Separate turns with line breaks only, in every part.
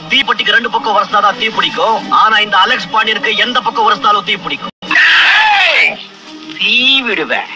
தீப்பெட்டிக்கு ரெண்டு பக்கம் வரஸ்தாதான் தீ பிடிக்கும் ஆனா இந்த அலெக்ஸ் பாண்டியனுக்கு எந்த பக்கம் வரஸ்தாலும் தீ பிடிக்கும் தீ விடுவேன்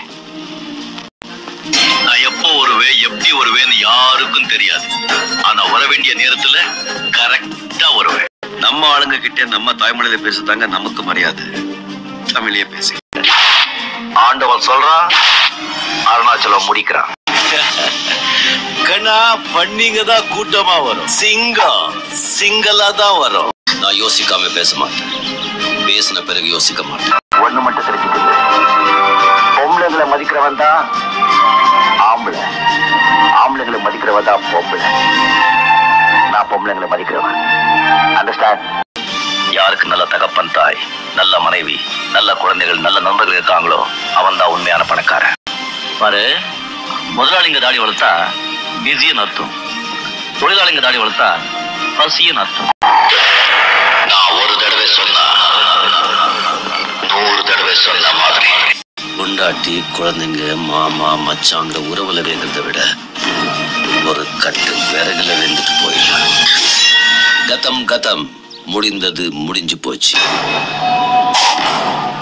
நான் எப்போ வருவேன் எப்படி வருவேன்னு யாருக்கும் தெரியாது ஆனா வர வேண்டிய நேரத்துல கரெக்டா வருவேன் நம்ம ஆளுங்க கிட்ட நம்ம தாய்மொழியில பேசுதாங்க நமக்கு மரியாதை தமிழையே பேசு ஆண்டவன் சொல்றான் அருணாச்சலம் முடிக்கிறான் கண்ணா பண்ணிங்க தான் கூட்டமா வரும் சிங்கம் சிங்கலா தான் வரும் நான் யோசிக்காம பேச மாட்டேன் பேசின பிறகு யோசிக்க மாட்டேன்
ஒண்ணு மட்டும் தெரிஞ்சுக்கங்க பொம்பளைங்களை மதிக்கிறவன் தான் ஆம்பளை ஆம்பளைங்களை மதிக்கிறவன் தான் பொம்பளை நான் பொம்பளைங்களை மதிக்கிறவன் அண்டர்ஸ்டாண்ட்
யாருக்கு நல்ல தகப்பன் தாய் நல்ல மனைவி நல்ல குழந்தைகள் நல்ல நண்பர்கள் இருக்காங்களோ அவன் தான் உண்மையான பணக்காரன் பாரு முதலாளிங்க தாடி வளர்த்தா பிஸின்னு அர்த்தம் தொழிலாளிங்க தாடி வளர்த்தா பசின்னு அர்த்தம் நான் ஒரு தடவை சொன்னா நூறு தடவை சொன்ன மாதிரி பொண்டாட்டி குழந்தைங்க மாமா மச்சாங்கிற உறவுல வேகிறத விட ஒரு கட்டு விறகுல வெந்துட்டு போயிடலாம் கதம் கதம் முடிந்தது முடிஞ்சு போச்சு